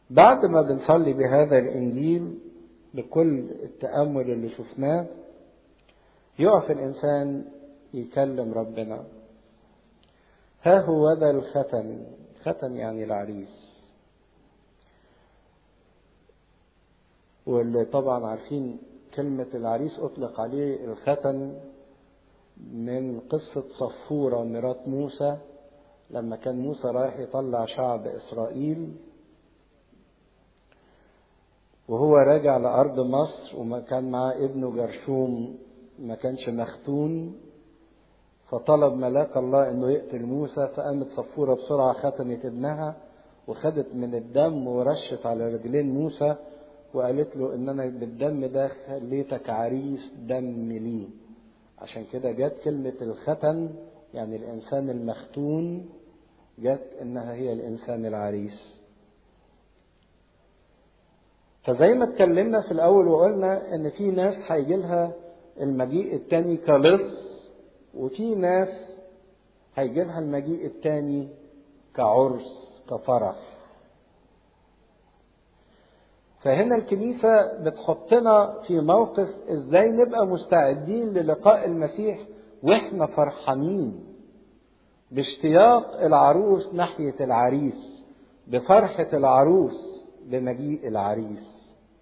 بعد ما بنصلي بهذا الإنجيل بكل التأمل اللي شفناه يقف الإنسان يكلم ربنا ها هو ذا الختم ختم يعني العريس واللي طبعا عارفين كلمة العريس أطلق عليه الختم من قصة صفورة مرات موسى لما كان موسى رايح يطلع شعب إسرائيل وهو راجع لأرض مصر وما كان معاه ابنه جرشوم ما كانش مختون فطلب ملاك الله انه يقتل موسى فقامت صفوره بسرعه ختمت ابنها وخدت من الدم ورشت على رجلين موسى وقالت له ان انا بالدم ده خليتك عريس دم لي عشان كده جت كلمة الختن يعني الانسان المختون جت انها هي الانسان العريس فزي ما اتكلمنا في الاول وقلنا ان في ناس هيجي لها المجيء التاني كلص وفي ناس هيجي لها المجيء التاني كعرس كفرح فهنا الكنيسة بتحطنا في موقف ازاي نبقى مستعدين للقاء المسيح واحنا فرحانين باشتياق العروس ناحية العريس بفرحة العروس بمجيء العريس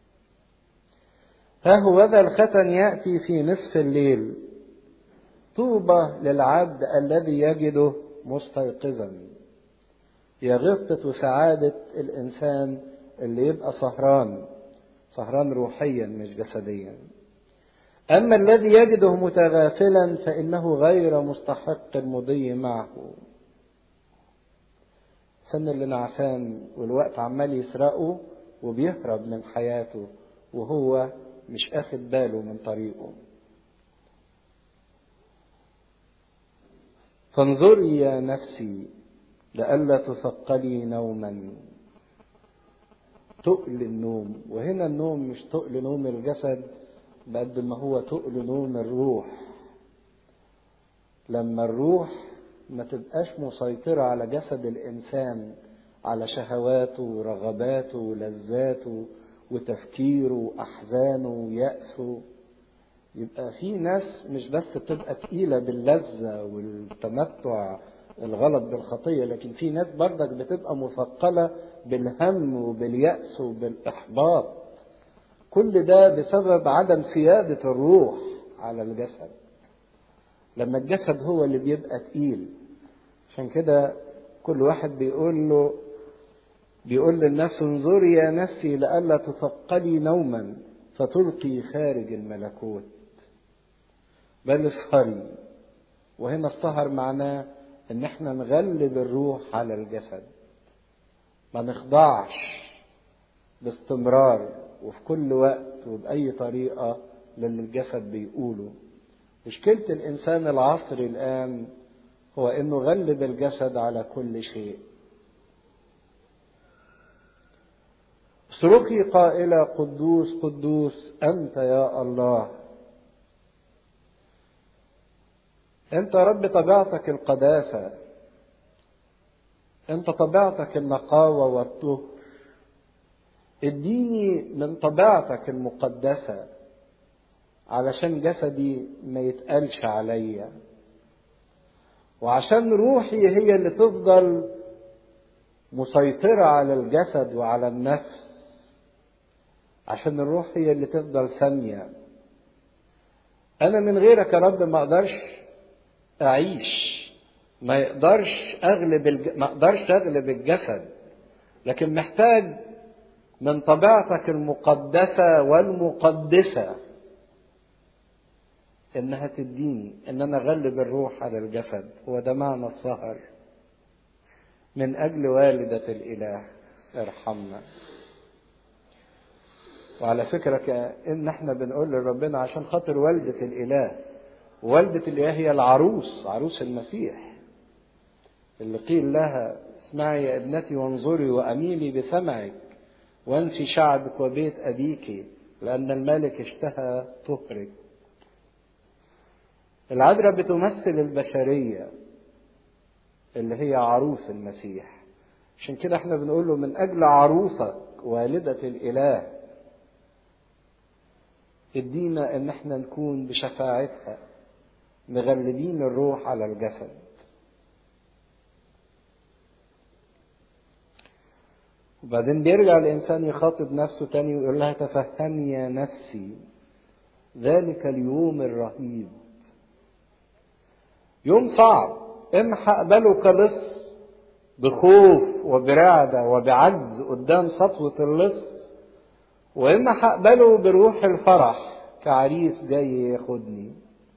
ها هو ذا الختن يأتي في نصف الليل طوبى للعبد الذي يجده مستيقظا يا غبطة وسعادة الإنسان اللي يبقى سهران سهران روحيا مش جسديا أما الذي يجده متغافلا فإنه غير مستحق المضي معه سن اللي نعسان والوقت عمال يسرقه وبيهرب من حياته وهو مش اخد باله من طريقه فانظري يا نفسي لئلا تثقلي نوما تقل النوم وهنا النوم مش تقل نوم الجسد بقد ما هو تقل نوم الروح لما الروح ما تبقاش مسيطرة على جسد الإنسان على شهواته ورغباته ولذاته وتفكيره وأحزانه ويأسه يبقى في ناس مش بس بتبقى تقيلة باللذة والتمتع الغلط بالخطية لكن في ناس برضك بتبقى مثقلة بالهم وباليأس وبالإحباط كل ده بسبب عدم سيادة الروح على الجسد لما الجسد هو اللي بيبقى تقيل عشان كده كل واحد بيقول له بيقول للنفس انظري يا نفسي لئلا تثقلي نوما فتلقي خارج الملكوت بل اسهري وهنا السهر معناه ان احنا نغلب الروح على الجسد ما نخضعش باستمرار وفي كل وقت وبأي طريقة للي الجسد بيقوله مشكلة الإنسان العصري الآن هو إنه غلب الجسد على كل شيء صرخي قائلة قدوس قدوس أنت يا الله أنت يا رب طبيعتك القداسة أنت طبيعتك النقاوة والطهر اديني من طبيعتك المقدسة علشان جسدي ما يتقلش عليا وعشان روحي هي اللي تفضل مسيطرة على الجسد وعلى النفس عشان الروح هي اللي تفضل سامية أنا من غيرك يا رب ما أقدرش أعيش ما يقدرش أغلب الج... ما أقدرش أغلب الجسد لكن محتاج من طبيعتك المقدسة والمقدسة إنها تديني إن أنا أغلب الروح على الجسد هو ده معنى السهر من أجل والدة الإله ارحمنا وعلى فكرة كأن احنا بنقول لربنا عشان خاطر والدة الإله والدة الإله هي العروس عروس المسيح اللي قيل لها اسمعي يا ابنتي وانظري وأميلي بسمعك وانسي شعبك وبيت أبيك لأن الملك اشتهى طهرك العذراء بتمثل البشرية اللي هي عروس المسيح عشان كده احنا بنقول له من أجل عروسك والدة الإله ادينا ان احنا نكون بشفاعتها مغلبين الروح على الجسد وبعدين بيرجع الانسان يخاطب نفسه تاني ويقول لها تفهمي يا نفسي ذلك اليوم الرهيب يوم صعب اما هقبله كلص بخوف وبرعدة وبعجز قدام سطوة اللص واما هقبله بروح الفرح كعريس جاي ياخدني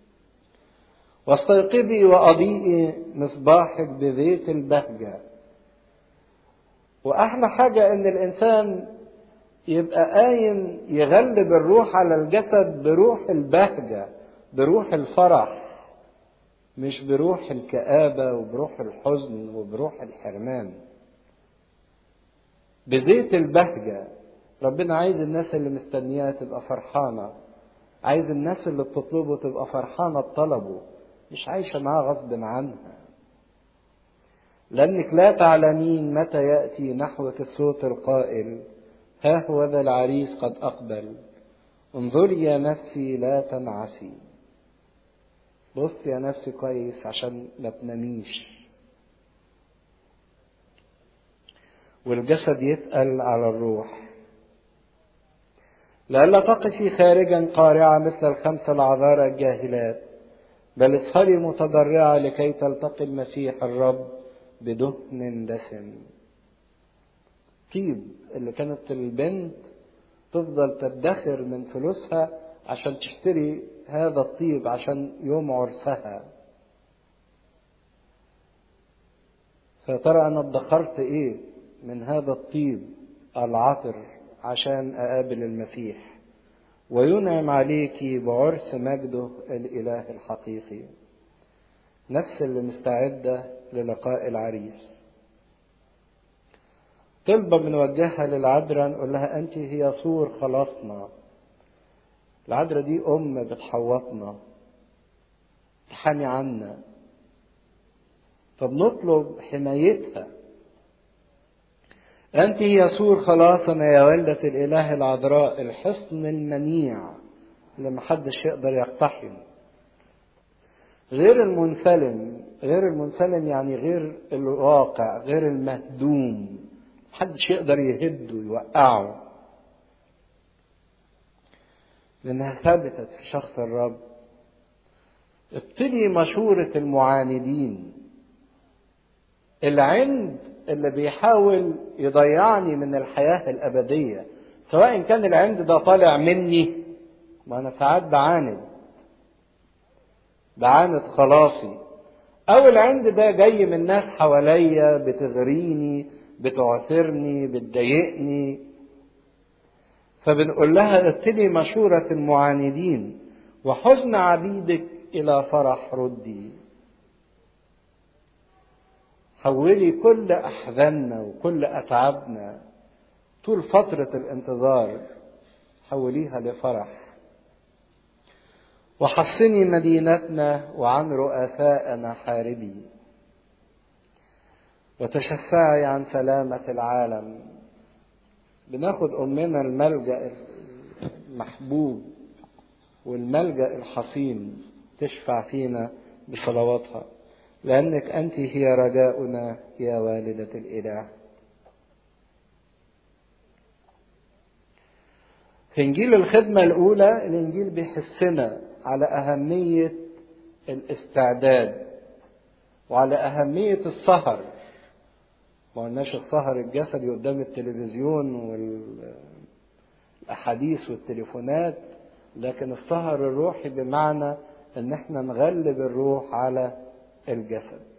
واستيقظي واضيئي مصباحك بزيت البهجه واحلى حاجه ان الانسان يبقى قايم يغلب الروح على الجسد بروح البهجه بروح الفرح مش بروح الكآبة وبروح الحزن وبروح الحرمان بزيت البهجة ربنا عايز الناس اللي مستنياه تبقى فرحانة عايز الناس اللي بتطلبه تبقى فرحانة بطلبه مش عايشة معاه غصب عنها لأنك لا تعلمين متى يأتي نحوك الصوت القائل ها هو ذا العريس قد أقبل انظري يا نفسي لا تنعسي بص يا نفسي كويس عشان ما تناميش والجسد يتقل على الروح لئلا تقفي خارجا قارعة مثل الخمسة العذارى الجاهلات بل اسهري متضرعة لكي تلتقي المسيح الرب بدهن دسم طيب اللي كانت البنت تفضل تدخر من فلوسها عشان تشتري هذا الطيب عشان يوم عرسها فترى انا ادخرت ايه من هذا الطيب العطر عشان اقابل المسيح وينعم عليك بعرس مجده الاله الحقيقي نفس اللي مستعده للقاء العريس طلبة بنوجهها للعذراء نقول لها أنت هي صور خلاصنا العذراء دي أم بتحوطنا تحامي عنا فبنطلب حمايتها أنت هي سور خلاصنا يا والدة الإله العذراء الحصن المنيع اللي محدش يقدر يقتحم غير المنسلم غير المنسلم يعني غير الواقع غير المهدوم محدش يقدر يهده ويوقعه لأنها ثبتت في شخص الرب ابتدي مشورة المعاندين العند اللي بيحاول يضيعني من الحياة الأبدية سواء كان العند ده طالع مني ما أنا ساعات بعاند بعاند خلاصي أو العند ده جاي من ناس حواليا بتغريني بتعثرني بتضايقني فبنقول لها ابتدي مشورة المعاندين وحزن عبيدك إلى فرح ردي حولي كل أحزاننا وكل أتعابنا طول فترة الانتظار حوليها لفرح وحصني مدينتنا وعن رؤساءنا حاربي وتشفعي عن سلامة العالم بناخد أمنا الملجأ المحبوب والملجأ الحصين تشفع فينا بصلواتها لأنك أنت هي رجاؤنا يا والدة الإله في إنجيل الخدمة الأولى الإنجيل بيحسنا على أهمية الاستعداد وعلى أهمية السهر ما قلناش السهر الجسدي قدام التلفزيون والأحاديث والتليفونات لكن السهر الروحي بمعنى ان احنا نغلب الروح على الجسد